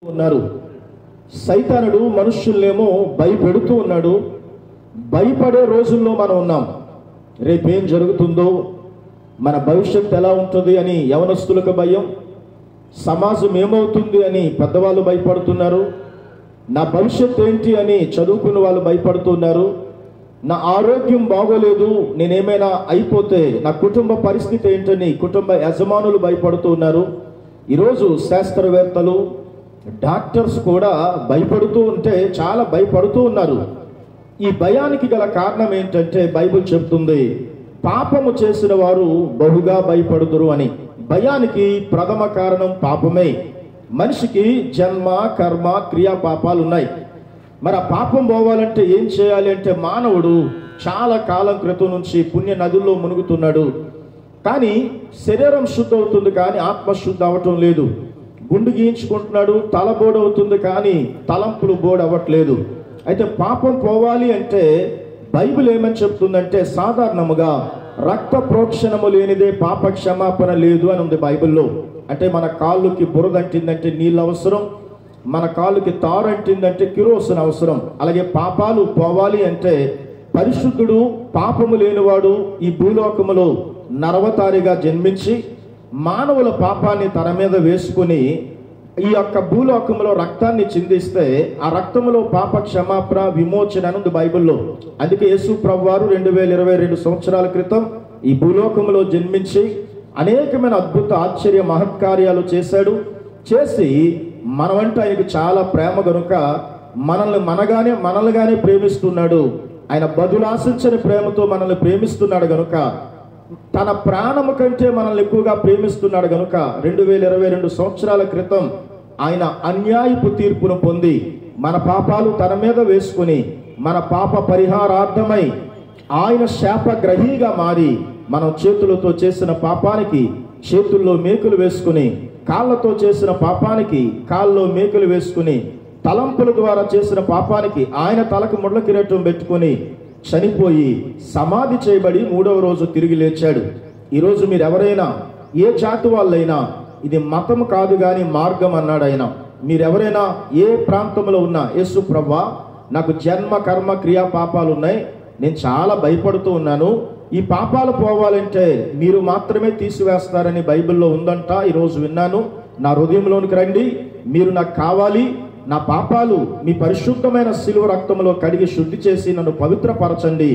ఉన్నారు సైతానుడు మనుష్యుల్నేమో భయపెడుతూ ఉన్నాడు భయపడే రోజుల్లో మనం ఉన్నాం రేపేం జరుగుతుందో మన భవిష్యత్తు ఎలా ఉంటుంది అని యవనస్తులకు భయం సమాజం ఏమవుతుంది అని పెద్దవాళ్ళు భయపడుతున్నారు నా భవిష్యత్ ఏంటి అని చదువుకున్న వాళ్ళు భయపడుతున్నారు నా ఆరోగ్యం బాగోలేదు నేనేమైనా అయిపోతే నా కుటుంబ పరిస్థితి ఏంటని కుటుంబ యజమానులు భయపడుతూ ఉన్నారు ఈరోజు శాస్త్రవేత్తలు డాక్టర్స్ కూడా భయపడుతూ ఉంటే చాలా భయపడుతూ ఉన్నారు ఈ భయానికి గల కారణం ఏంటంటే బైబిల్ చెప్తుంది పాపము చేసిన వారు బహుగా భయపడుదురు అని భయానికి ప్రథమ కారణం పాపమే మనిషికి జన్మ కర్మ క్రియా పాపాలు ఉన్నాయి మరి ఆ పాపం పోవాలంటే ఏం చేయాలి అంటే మానవుడు చాలా కాలం క్రితం నుంచి పుణ్య నదుల్లో మునుగుతున్నాడు కానీ శరీరం శుద్ధ అవుతుంది కానీ ఆత్మ శుద్ధ అవటం లేదు గుండు గీయించుకుంటున్నాడు తల బోడవుతుంది కానీ తలంపులు బోడవట్లేదు అయితే పాపం పోవాలి అంటే బైబిల్ ఏమని చెప్తుందంటే సాధారణముగా రక్త ప్రోక్షణము లేనిదే పాప క్షమాపణ లేదు అని ఉంది బైబిల్లో అంటే మన కాళ్ళుకి బురద అంటిందంటే నీళ్ళు అవసరం మన కాళ్ళుకి తారు అంటిందంటే కిరోసన అవసరం అలాగే పాపాలు పోవాలి అంటే పరిశుద్ధుడు పాపము లేనివాడు ఈ భూలోకములో నరవతారిగా జన్మించి మానవుల పాపాన్ని తన మీద వేసుకుని ఈ యొక్క భూలోకంలో రక్తాన్ని చిందిస్తే ఆ రక్తములో పాప క్షమాపణ విమోచన అని ఉంది బైబిల్లో అందుకే యేసు ప్రభువారు రెండు వేల ఇరవై రెండు సంవత్సరాల క్రితం ఈ భూలోకంలో జన్మించి అనేకమైన అద్భుత ఆశ్చర్య మహత్కార్యాలు చేశాడు చేసి మనమంటే ఆయనకు చాలా ప్రేమ గనుక మనల్ని మనగానే మనల్నిగానే ప్రేమిస్తున్నాడు ఆయన బదులాశించని ప్రేమతో మనల్ని ప్రేమిస్తున్నాడు గనుక తన ప్రాణము కంటే మనల్ని ఎక్కువగా ప్రేమిస్తున్నాడు గనుక రెండు వేల ఇరవై రెండు సంవత్సరాల క్రితం ఆయన అన్యాయపు తీర్పును పొంది మన పాపాలు తన మీద వేసుకుని మన పాప పరిహారార్థమై ఆయన శాపగ్రహీగా మారి మనం చేతులతో చేసిన పాపానికి చేతుల్లో మేకులు వేసుకుని కాళ్ళతో చేసిన పాపానికి కాళ్ళలో మేకులు వేసుకుని తలంపుల ద్వారా చేసిన పాపానికి ఆయన తలకు ముళ్ళ కిరీటం పెట్టుకుని చనిపోయి సమాధి చేయబడి మూడవ రోజు తిరిగి లేచాడు ఈరోజు మీరు ఎవరైనా ఏ జాతి వాళ్ళైనా ఇది మతం కాదు గాని మార్గం అన్నాడు ఆయన మీరెవరైనా ఏ ప్రాంతంలో ఉన్నా యేసు ప్రవ్వా నాకు జన్మ కర్మ క్రియా పాపాలు ఉన్నాయి నేను చాలా భయపడుతూ ఉన్నాను ఈ పాపాలు పోవాలంటే మీరు మాత్రమే తీసివేస్తారని బైబిల్లో ఉందంట ఈరోజు విన్నాను నా హృదయంలోనికి రండి మీరు నాకు కావాలి నా పాపాలు మీ పరిశుద్ధమైన శిలువ రక్తంలో కడిగి శుద్ధి చేసి నన్ను పవిత్రపరచండి